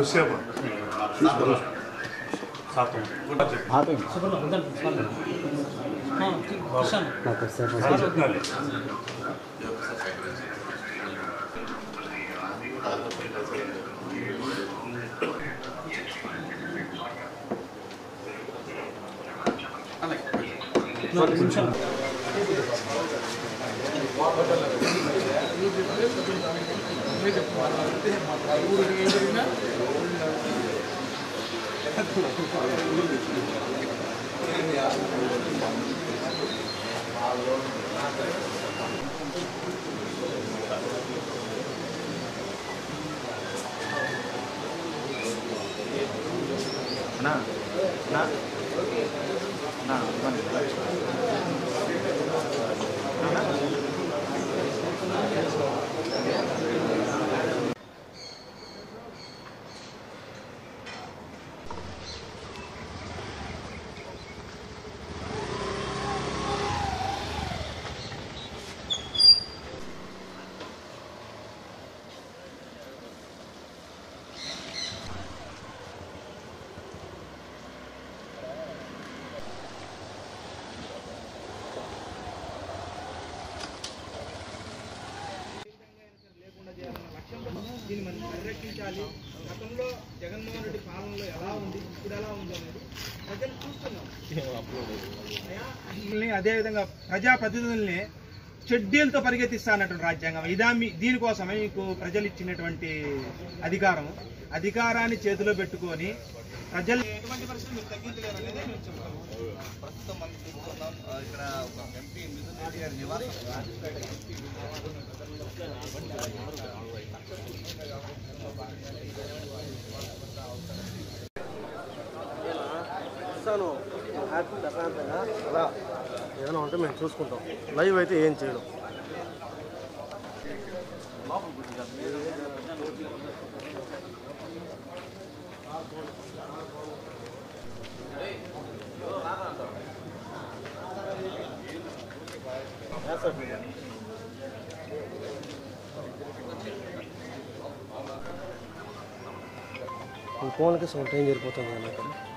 సేవ సాతం రాజరత్నాలే లేకుండా చేయాలన్న లక్ష్యంతో దీన్ని మనం పరిరక్షించాలి గతంలో జగన్మోహన్ రెడ్డి పాలనలో ఎలా ఉంది ఇప్పుడు ఎలా ఉంది అనేది ప్రజలు చూస్తున్నాం అయ్యా, వీళ్ళని అదేవిధంగా ప్రజాప్రతినిధుల్ని షెడ్యూల్తో పరిగెత్తిస్తా అన్నటువంటి రాజ్యాంగం ఇదా మీ దీనికోసమే మీకు ప్రజలు ఇచ్చినటువంటి అధికారం అధికారాన్ని చేతిలో పెట్టుకొని ప్రజలు ఎటువంటి పరిస్థితులు మీరు తగ్గించలేరు అనేది మేము చెప్తాము ప్రస్తుతం మనం చూస్తున్నాం ఆ, ఇక్కడ ఒక ఎంపీ మిథున్ రెడ్డి గారి నివాసం అలా ఏదైనా ఉంటే మేము చూసుకుంటాం లైవ్ అయితే ఏం చేయడం ఈ ఫోన్కి సౌండ్ టైం జరిగిపోతుంది అన్న ఇక్కడ